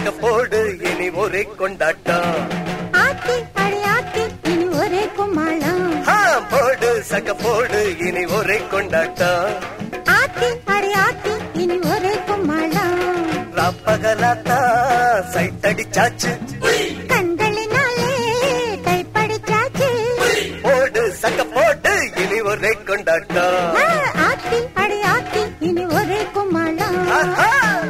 சக்க போடு இனி ஒரே கொண்டாட்டம் ஆத்தி அடி ஆத்தி இனி ஒரே கும்மாளம் ஆ, போடு சக்க போடு இனி ஒரே கொண்டாட்டம் ஆத்தி அடி ஆத்தி இனி ஒரே கும்மாளம் ராப்பகலாத்தா சைட் அடிச்சாச்சு கண்களினாலே கைப்படிச்சாச்சு போடு சக்க போடு இனி ஒரே கொண்டாட்டம் ஆ, ஆத்தி அடி ஆத்தி இனி ஒரே கும்மாளம் ஆஹா!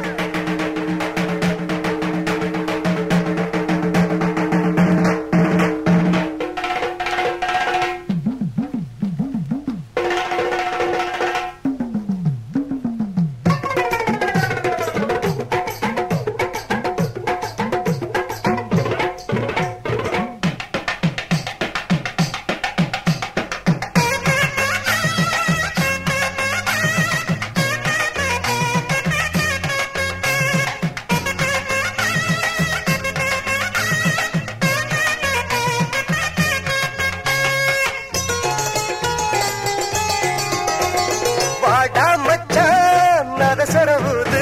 வாடா மச்சான் நரசரவுது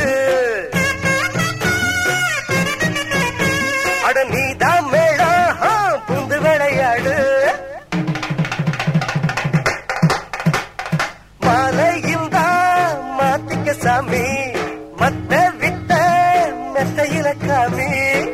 அட நீதான் மேடா ஆ, புந்து விளையாடு மாலையில் தான் மாத்திக்க சாமி மத்த விட்ட மெத்தையில காமி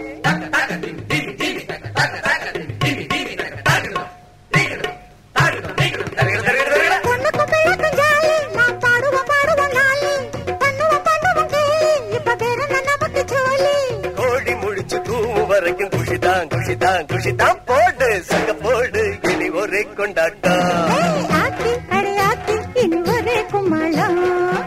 பொண்ணுக்கும் பிள்ளைக்கும் ஜாலி நான் பாடுவோம் பாடுவோம் நாளி பண்ணுவோம் பண்ணுவோம் கேலி இப்ப வேற என்ன நமக்கு ஜோலி கோழி முழிச்சு தூவும் வரைக்கும் குஷிதான் குஷிதான் குஷிதான் போடு சங்க போடு இனி ஒரே கொண்டாட்டம் ஏய், ஆத்தி அடி ஆத்தி இனி ஒரே கும்மாளம்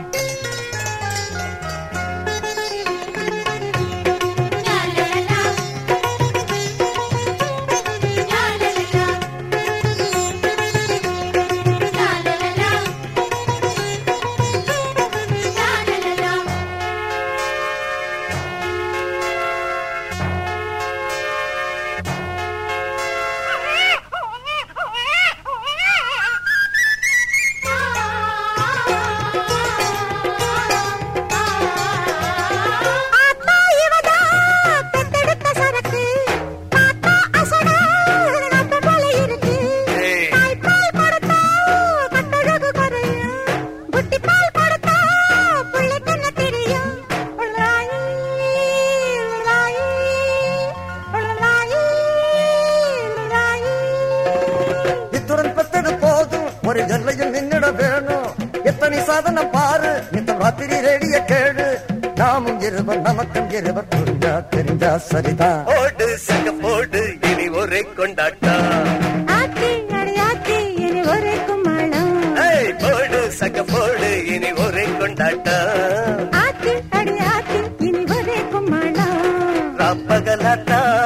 ஆத்தா இவதா பெத்தெடுத்த சரக்கு பாத்தா அசடா நம்ம போல இருக்கு ஏய். தாய்ப்பால் கொடுத்தா கட்டழகு குறையும் புட்டி பால் கொடுத்தா புள்ளைக்கு என்ன தெரியும் உள்ளாயி, உள்ளாயி, உள்ளாயி, உள்ளாயி. இத்துடன் பெத்தது போதும் ஒரு ஜல்லையில் நின்னிட வேணும் எத்தனை சாதனம் பாரு இந்த ராத்திரி ரேடிய கேடு நாமும் இருவர் நமக்கும் இருவர் புரிஞ்சா தெரிஞ்சா சரிதான் போடு சங்க போடு இனி ஒரே கொண்டாட்டம் ஆத்தி அடி ஆத்தி இனி ஒரே கும்மாளம் ஏய், போடு சங்க போடு இனி ஒரே கொண்டாட்டம் ஆத்தி அடி ஆத்தி இனி ஒரே கும்மாளம் ராப்பகலாத்தா